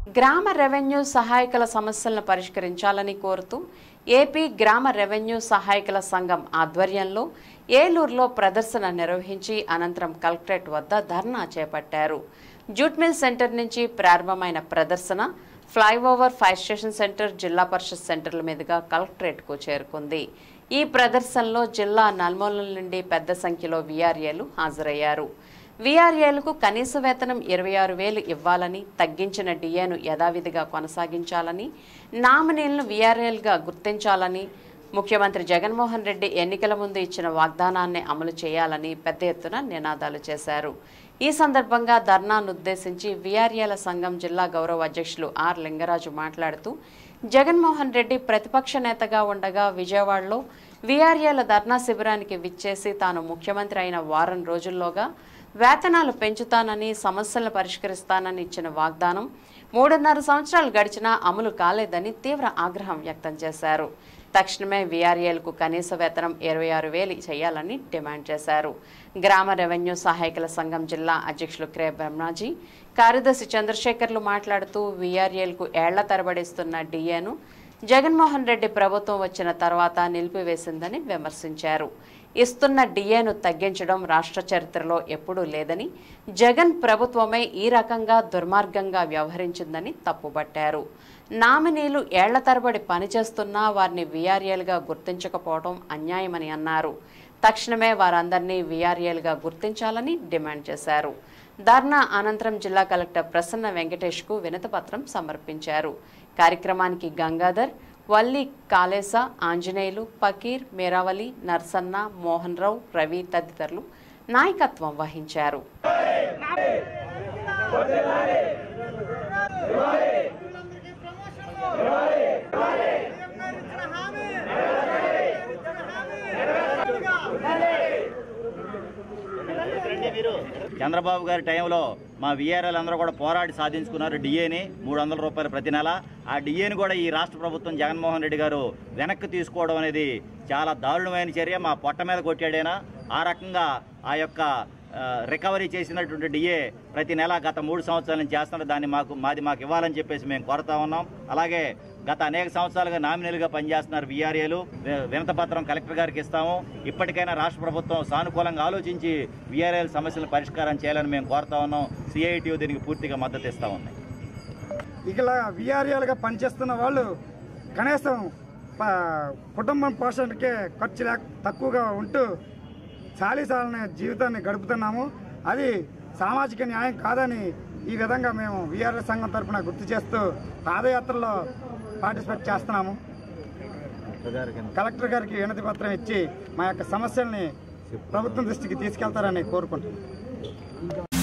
గ్రామ రెవెన్యూ సహాయకుల సమస్యలను పరిష్కరించాలని కోరుతూ ఏపీ గ్రామ రెవెన్యూ సహాయకుల సంఘం ఆధ్వర్యంలో ఏలూరులో ప్రదర్శన నిర్వహించి అనంతరం కలెక్టరేట్ వద్ద ధర్నా చేపట్టారు జూట్ మిల్ సెంటర్ నుంచి ప్రారంభమైన ప్రదర్శన ఫ్లైఓవర్ ఫైర్ స్టేషన్ సెంటర్ జిల్లా పరిషత్ సెంటర్ల మీదుగా కలెక్టరేట్కు చేరుకుంది ఈ ప్రదర్శనలో జిల్లా నల్మూలల నుండి పెద్ద సంఖ్యలో వీఆర్ఏలు హాజరయ్యారు వీఆర్ఏలకు కనీస వేతనం ఇరవై ఆరు వేలు ఇవ్వాలని తగ్గించిన డిఏను యథావిధిగా కొనసాగించాలని నామినీలను వీఆర్ఏలుగా గుర్తించాలని ముఖ్యమంత్రి జగన్మోహన్ రెడ్డి ఎన్నికల ముందు ఇచ్చిన వాగ్దానాన్ని అమలు చేయాలని పెద్ద ఎత్తున నినాదాలు చేశారు ఈ సందర్భంగా ధర్నాను ఉద్దేశించి వీఆర్ఏల సంఘం జిల్లా గౌరవ అధ్యక్షులు ఆర్ లింగరాజు మాట్లాడుతూ జగన్మోహన్ రెడ్డి ప్రతిపక్ష నేతగా ఉండగా విజయవాడలో వీఆర్ఏల ధర్నా శిబిరానికి విచ్చేసి తాను ముఖ్యమంత్రి అయిన వారం రోజుల్లోగా వేతనాలు పెంచుతానని సమస్యలను పరిష్కరిస్తానని ఇచ్చిన వాగ్దానం మూడున్నర సంవత్సరాలు గడిచినా అమలు కాలేదని తీవ్ర ఆగ్రహం వ్యక్తం చేశారు తక్షణమే వీఆర్ఏలకు కనీస వేతనం ఇరవై ఆరు వేలు చేయాలని డిమాండ్ చేశారు గ్రామ రెవెన్యూ సహాయకుల సంఘం జిల్లా అధ్యక్షులు క్రే బ్రహ్మాజీ కార్యదర్శి చంద్రశేఖర్లు మాట్లాడుతూ వీఆర్ఏలకు ఏళ్ల తరబడిస్తున్న డిఏను జగన్మోహన్ రెడ్డి ప్రభుత్వం వచ్చిన తర్వాత నిలిపివేసిందని విమర్శించారు ఇస్తున్న డిఏను తగ్గించడం రాష్ట్ర చరిత్రలో ఎప్పుడూ లేదని జగన్ ప్రభుత్వమే ఈ రకంగా దుర్మార్గంగా వ్యవహరించిందని తప్పుబట్టారు నామినీలు ఏళ్ల తరబడి పనిచేస్తున్నా వారిని వీఆర్ఏలుగా గుర్తించకపోవడం అన్యాయమని అన్నారు తక్షణమే వారందరినీ వీఆర్ఏలుగా గుర్తించాలని డిమాండ్ చేశారు ధర్నా అనంతరం జిల్లా కలెక్టర్ ప్రసన్న వెంకటేష్కు వినతిపత్రం సమర్పించారు కార్యక్రమానికి గంగాధర్ వల్లి కాళేశ ఆంజనేయులు పకీర్ మేరావలి నర్సన్న మోహన్ రావు రవి తదితరులు నాయకత్వం వహించారు చంద్రబాబు గారి టైంలో మా విఆర్ఎల్ అందరూ కూడా పోరాడి సాధించుకున్నారు డిఏని మూడు వందల రూపాయలు ప్రతి నెల ఆ డిఏని కూడా ఈ రాష్ట్ర ప్రభుత్వం జగన్మోహన్ రెడ్డి గారు వెనక్కి తీసుకోవడం అనేది చాలా దారుణమైన చర్య మా పొట్ట మీద కొట్టాడైనా ఆ రకంగా ఆ యొక్క ఆ, రికవరీ చేసినటువంటి డిఏ ప్రతి నెల గత మూడు సంవత్సరాల నుంచి చేస్తున్నారు దాన్ని మాకు మాది మాకు ఇవ్వాలని చెప్పేసి మేము కోరుతా ఉన్నాం అలాగే గత అనేక సంవత్సరాలుగా నామినల్గా పనిచేస్తున్నారు వీఆర్ఏలు వినత పత్రం కలెక్టర్ గారికి ఇస్తాము ఇప్పటికైనా రాష్ట్ర ప్రభుత్వం సానుకూలంగా ఆలోచించి వీఆర్ఏల సమస్యల పరిష్కారం చేయాలని మేము కోరుతా ఉన్నాం సిఐటియు దీనికి పూర్తిగా మద్దతు ఇస్తా ఉన్నాయి ఇలా విఆర్ఏలుగా పనిచేస్తున్న వాళ్ళు కనీసం ప- కుటుంబం పోషణకే ఖర్చు లేక తక్కువగా ఉంటూ చాలీసాలనే జీవితాన్ని గడుపుతున్నాము అది సామాజిక న్యాయం కాదని ఈ విధంగా మేము విఆర్ఎస్ సంఘం తరఫున గుర్తు చేస్తూ పాదయాత్రలో పార్టిసిపేట్ చేస్తున్నాము కలెక్టర్ గారికి వినతి పత్రం ఇచ్చి మా యొక్క సమస్యల్ని ప్రభుత్వం దృష్టికి తీసుకెళ్తారని కోరుకుంటున్నాం